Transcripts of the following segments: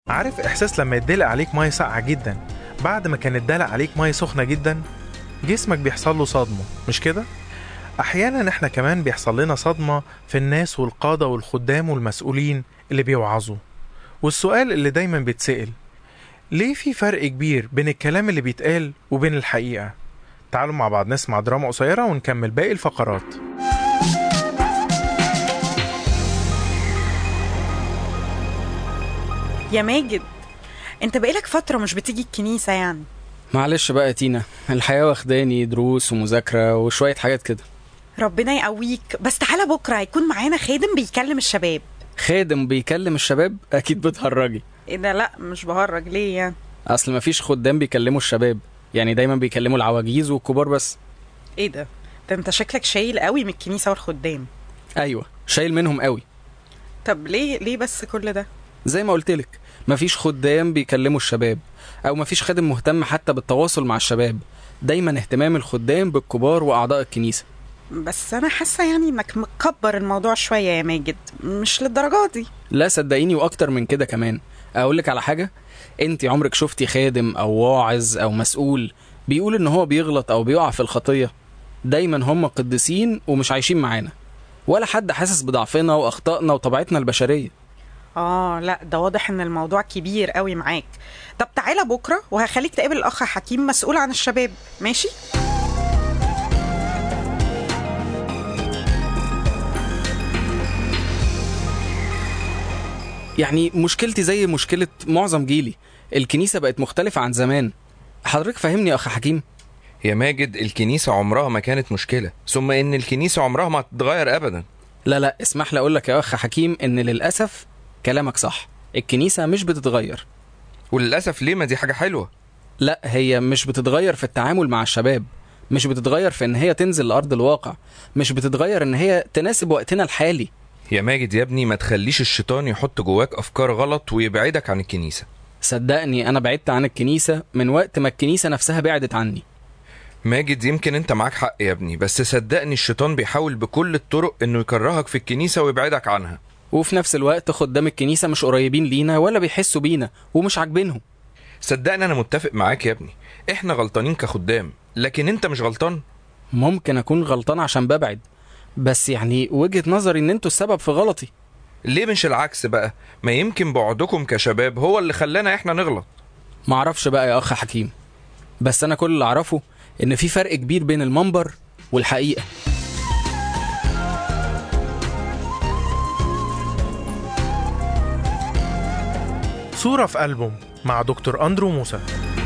عارف إحساس لما يدلق عليك مية ساقعة جدا بعد ما كان اتدلق عليك مية سخنة جدا جسمك بيحصل له صدمة مش كده؟ أحيانا إحنا كمان بيحصل لنا صدمة في الناس والقادة والخدام والمسؤولين اللي بيوعظوا والسؤال اللي دايما بيتسأل ليه في فرق كبير بين الكلام اللي بيتقال وبين الحقيقة؟ تعالوا مع بعض نسمع دراما قصيرة ونكمل باقي الفقرات يا ماجد انت بقالك فترة مش بتيجي الكنيسة يعني معلش بقى يا تينا الحياة واخداني دروس ومذاكرة وشوية حاجات كده ربنا يقويك بس تعالى بكرة هيكون معانا خادم بيكلم الشباب خادم بيكلم الشباب أكيد بتهرجي ايه ده لا مش بهرج ليه يعني أصل مفيش خدام بيكلموا الشباب يعني دايما بيكلموا العواجيز والكبار بس ايه ده ده انت شكلك شايل قوي من الكنيسة والخدام أيوة شايل منهم قوي طب ليه ليه بس كل ده زي ما قلتلك مفيش خدام بيكلموا الشباب أو مفيش خادم مهتم حتى بالتواصل مع الشباب دايما اهتمام الخدام بالكبار وأعضاء الكنيسة بس انا حاسة يعني انك مكبر الموضوع شوية يا ماجد مش للدرجة دي لا صدقيني واكتر من كده كمان اقول لك على حاجه انت عمرك شفتي خادم او واعظ او مسؤول بيقول ان هو بيغلط او بيقع في الخطيه دايما هم قديسين ومش عايشين معانا ولا حد حاسس بضعفنا واخطائنا وطبيعتنا البشريه اه لا ده واضح ان الموضوع كبير قوي معاك طب تعالى بكرة وهخليك تقابل الاخ حكيم مسؤول عن الشباب ماشي يعني مشكلتي زي مشكله معظم جيلي الكنيسه بقت مختلفه عن زمان حضرتك فاهمني يا اخ حكيم يا ماجد الكنيسة عمرها ما كانت مشكلة ثم إن الكنيسة عمرها ما هتتغير أبدا لا لا اسمح لي اقول لك يا اخ حكيم ان للاسف كلامك صح الكنيسه مش بتتغير وللأسف ليه ما دي حاجة حلوة لا هي مش بتتغير في التعامل مع الشباب مش بتتغير في ان هي تنزل لارض الواقع مش بتتغير ان هي تناسب وقتنا الحالي يا ماجد يا ابني ما تخليش الشيطان يحط جواك أفكار غلط ويبعدك عن الكنيسة صدقني انا بعدت عن الكنيسه من وقت ما الكنيسه نفسها بعدت عني ماجد يمكن انت معاك حق يا ابني بس صدقني الشيطان بيحاول بكل الطرق انه يكرهك في الكنيسة ويبعدك عنها وفي نفس الوقت خدام الكنيسه مش قريبين لينا ولا بيحسوا بينا ومش عاجبينهم صدقني انا متفق معاك يا ابني احنا غلطانين كخدام لكن انت مش غلطان ممكن اكون غلطان عشان ببعد بس يعني وجهه نظري ان انتوا السبب في غلطي ليه مش العكس بقى ما يمكن بعدكم كشباب هو اللي خلانا احنا نغلط معرفش بقى يا اخ حكيم بس انا كل اللي اعرفه ان في فرق كبير بين المنبر والحقيقه صورة في ألبوم مع دكتور أندرو موسى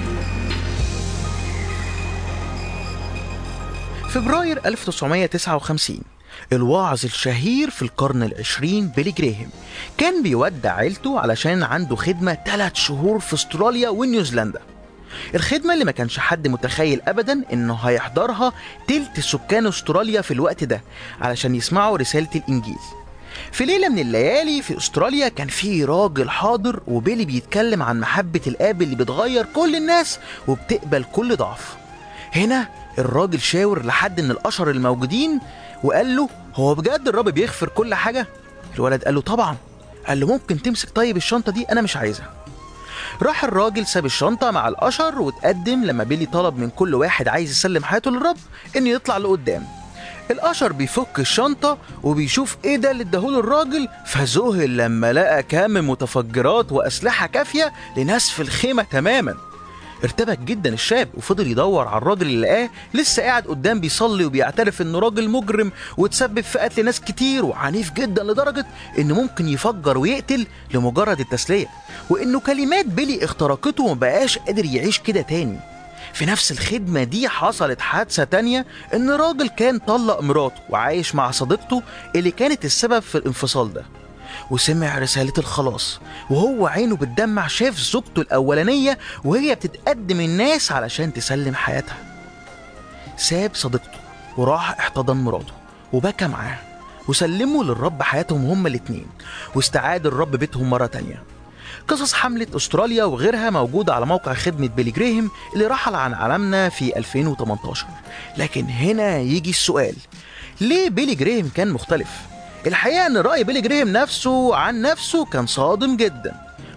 فبراير 1959 الواعظ الشهير في القرن العشرين بيلي جريهام كان بيودع عيلته علشان عنده خدمة ثلاث شهور في استراليا ونيوزيلندا الخدمة اللي ما كانش حد متخيل أبدا إنه هيحضرها تلت سكان استراليا في الوقت ده علشان يسمعوا رسالة الإنجيل في ليلة من الليالي في استراليا كان في راجل حاضر وبيلي بيتكلم عن محبة الآب اللي بتغير كل الناس وبتقبل كل ضعف هنا الراجل شاور لحد من الأشر الموجودين وقال له هو بجد الرب بيغفر كل حاجة؟ الولد قال له طبعا قال له ممكن تمسك طيب الشنطة دي أنا مش عايزها راح الراجل ساب الشنطة مع الأشر واتقدم لما بيلي طلب من كل واحد عايز يسلم حياته للرب إنه يطلع لقدام الأشر بيفك الشنطة وبيشوف إيه ده اللي اداهوله الراجل فذهل لما لقى كم متفجرات وأسلحة كافية لنسف الخيمة تماما ارتبك جدا الشاب وفضل يدور على الراجل اللي لقاه لسه قاعد قدام بيصلي وبيعترف انه راجل مجرم وتسبب في قتل ناس كتير وعنيف جدا لدرجه انه ممكن يفجر ويقتل لمجرد التسليه وانه كلمات بيلي اخترقته ومبقاش قادر يعيش كده تاني في نفس الخدمة دي حصلت حادثة تانية إن راجل كان طلق مراته وعايش مع صديقته اللي كانت السبب في الانفصال ده وسمع رسالة الخلاص وهو عينه بتدمع شاف زوجته الأولانية وهي بتتقدم الناس علشان تسلم حياتها ساب صديقته وراح احتضن مراته وبكى معاها وسلموا للرب حياتهم هما الاتنين واستعاد الرب بيتهم مرة تانية قصص حملة أستراليا وغيرها موجودة على موقع خدمة بيلي جريهم اللي رحل عن عالمنا في 2018 لكن هنا يجي السؤال ليه بيلي جريهم كان مختلف؟ الحقيقة إن رأي بيلي جريهم نفسه عن نفسه كان صادم جدا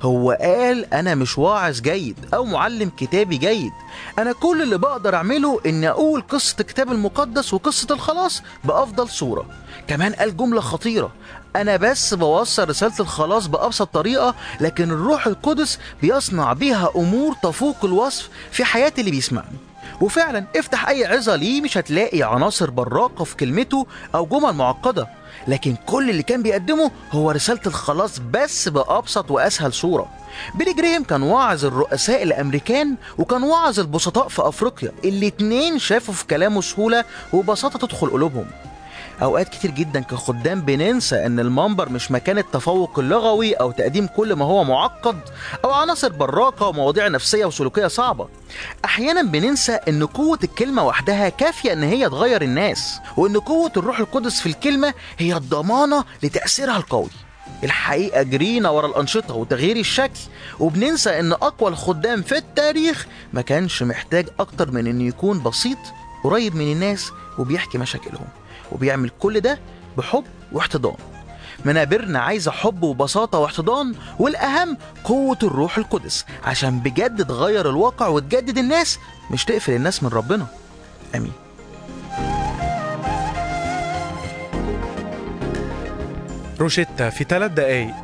هو قال أنا مش واعظ جيد أو معلم كتابي جيد أنا كل اللي بقدر أعمله إني أقول قصة الكتاب المقدس وقصة الخلاص بأفضل صورة كمان قال جملة خطيرة أنا بس بوصل رسالة الخلاص بأبسط طريقة لكن الروح القدس بيصنع بيها أمور تفوق الوصف في حياة اللي بيسمعني وفعلا افتح أي عظة ليه مش هتلاقي عناصر براقة في كلمته أو جمل معقدة لكن كل اللي كان بيقدمه هو رسالة الخلاص بس بأبسط وأسهل صورة بيلي جريهم كان واعظ الرؤساء الأمريكان وكان واعظ البسطاء في أفريقيا الاتنين شافوا في كلامه سهولة وبساطة تدخل قلوبهم اوقات كتير جدا كخدام بننسى ان المنبر مش مكان التفوق اللغوي او تقديم كل ما هو معقد او عناصر براقه ومواضيع نفسيه وسلوكيه صعبه احيانا بننسى ان قوه الكلمه وحدها كافيه ان هي تغير الناس وان قوه الروح القدس في الكلمه هي الضمانه لتاثيرها القوي الحقيقه جرينا ورا الانشطه وتغيير الشكل وبننسى ان اقوى الخدام في التاريخ ما كانش محتاج اكتر من انه يكون بسيط قريب من الناس وبيحكي مشاكلهم وبيعمل كل ده بحب واحتضان منابرنا عايزة حب وبساطة واحتضان والأهم قوة الروح القدس عشان بجد تغير الواقع وتجدد الناس مش تقفل الناس من ربنا أمين روشيتا في ثلاث دقايق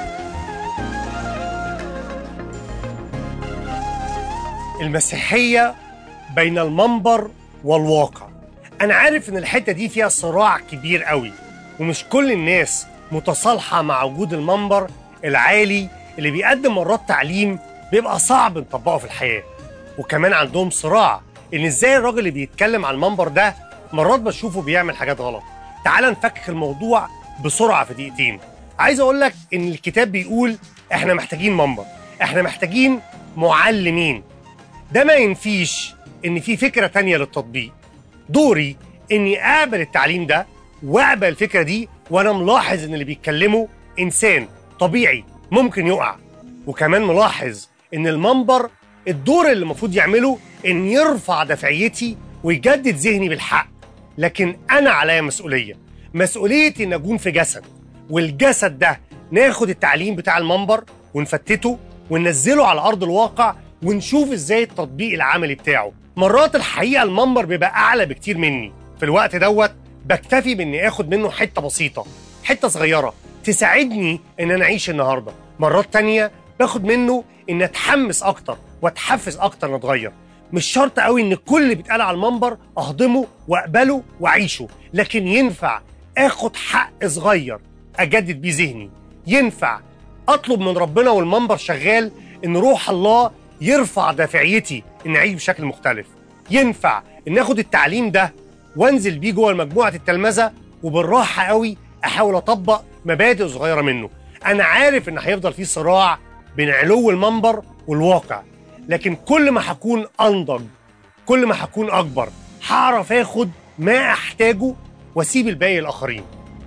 المسيحية بين المنبر والواقع أنا عارف إن الحتة دي فيها صراع كبير قوي ومش كل الناس متصالحة مع وجود المنبر العالي اللي بيقدم مرات تعليم بيبقى صعب نطبقه في الحياة وكمان عندهم صراع إن إزاي الراجل اللي بيتكلم على المنبر ده مرات بشوفه بيعمل حاجات غلط تعال نفكك الموضوع بسرعة في دقيقتين عايز أقول لك إن الكتاب بيقول إحنا محتاجين منبر إحنا محتاجين معلمين ده ما ينفيش ان في فكره تانية للتطبيق دوري اني اقبل التعليم ده واقبل الفكره دي وانا ملاحظ ان اللي بيتكلمه انسان طبيعي ممكن يقع وكمان ملاحظ ان المنبر الدور اللي المفروض يعمله ان يرفع دفعيتي ويجدد ذهني بالحق لكن انا عليا مسؤوليه مسؤوليتي ان اكون في جسد والجسد ده ناخد التعليم بتاع المنبر ونفتته وننزله على ارض الواقع ونشوف ازاي التطبيق العملي بتاعه مرات الحقيقه المنبر بيبقى اعلى بكتير مني في الوقت دوت بكتفي باني اخد منه حته بسيطه حته صغيره تساعدني ان انا اعيش النهارده مرات تانية باخد منه ان اتحمس اكتر واتحفز اكتر نتغير مش شرط قوي ان كل اللي بيتقال على المنبر اهضمه واقبله واعيشه لكن ينفع اخد حق صغير اجدد بيه ذهني ينفع اطلب من ربنا والمنبر شغال ان روح الله يرفع دافعيتي ان اعيش بشكل مختلف ينفع ان اخد التعليم ده وانزل بيه جوه مجموعه التلمذه وبالراحه قوي احاول اطبق مبادئ صغيره منه انا عارف ان هيفضل في صراع بين علو المنبر والواقع لكن كل ما هكون انضج كل ما هكون اكبر هعرف اخد ما احتاجه واسيب الباقي الاخرين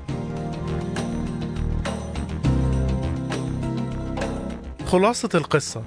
خلاصة القصة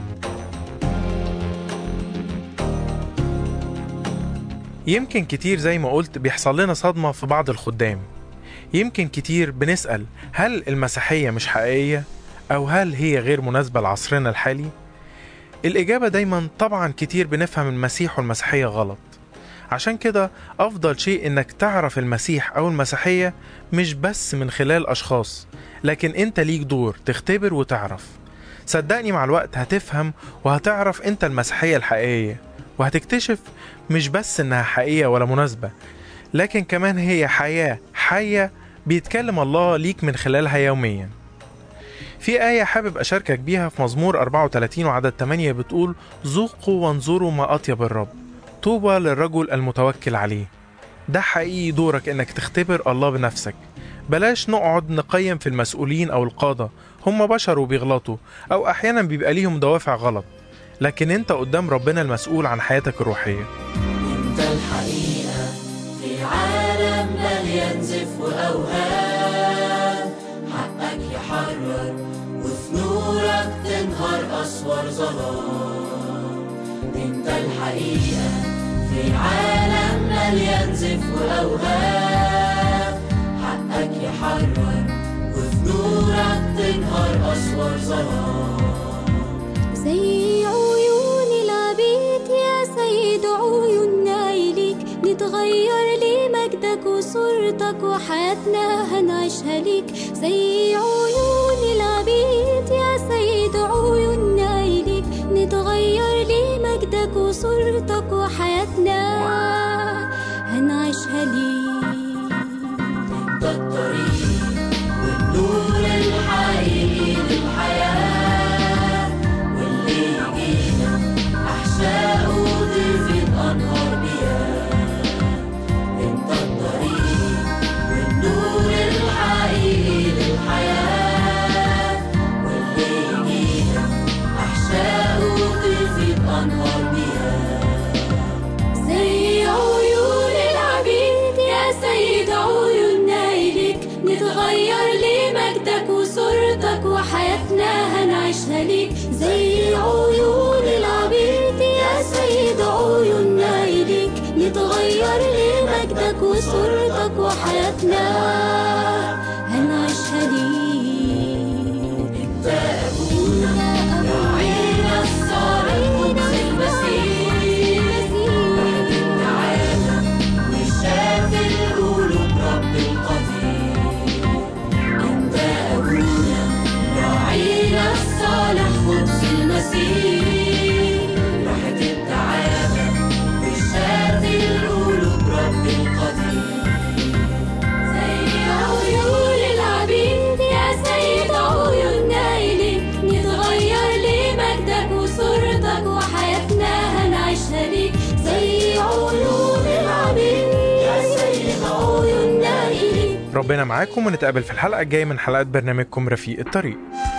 يمكن كتير زي ما قلت بيحصل لنا صدمة في بعض الخدام يمكن كتير بنسأل هل المسيحية مش حقيقية أو هل هي غير مناسبة لعصرنا الحالي؟ الإجابة دايما طبعا كتير بنفهم المسيح والمسيحية غلط عشان كده أفضل شيء إنك تعرف المسيح أو المسيحية مش بس من خلال أشخاص لكن أنت ليك دور تختبر وتعرف صدقني مع الوقت هتفهم وهتعرف أنت المسيحية الحقيقية وهتكتشف مش بس إنها حقيقية ولا مناسبة لكن كمان هي حياة حية بيتكلم الله ليك من خلالها يوميا في آية حابب أشاركك بيها في مزمور 34 وعدد 8 بتقول ذوقوا وانظروا ما أطيب الرب طوبى للرجل المتوكل عليه ده حقيقي دورك إنك تختبر الله بنفسك بلاش نقعد نقيم في المسؤولين أو القادة هم بشر وبيغلطوا أو أحيانا بيبقى ليهم دوافع غلط لكن أنت قدام ربنا المسؤول عن حياتك الروحية انت الحقيقة في عالم مليان زف وأوهام حقك يحرر وفي نورك تنهار أسوار ظلام انت الحقيقة في عالم مليان زف وأوهام حقك يحرر وفي نورك تنهار أسوار ظلام وحياتنا هنعيشها ليك زي عيون العبيد يا سيد عيوننا إليك نتغير لمجدك وصورتك وحياتنا هنعيشها ليك انت الطريق والنور الحقيقي للحياة واللي يجينا أحشاء وضيفة أنهار مياه انت الطريق والنور الحقيقي للحياة واللي يجينا أحشاء وضيفة أنهار مياه زي عيون العبيد يا سيد عيوننا إليك نتغير لمجدك وصورتك وحياتنا هنعيشها ليك زي عيون العبيد يا سيد عيوننا إليك نتغير لمجدك وصورتك وحياتنا هنعيشها ليك انت أبونا راعينا الصالح قدس المسيح وحد التعالى وشاف القلوب رب القدير انت أبونا راعينا الصالح قدس المسيح راحة التعالى وشاف القلوب رب القدير زي عيون العبيد يا سيد عيوننا إليك نتغير لمجدك وصورتك وحياتنا هنعيشها ليك زي عيون العبيد يا سيد عيوننا إليك ربنا معاكم ونتقابل في الحلقة الجاية من حلقات برنامجكم رفيق الطريق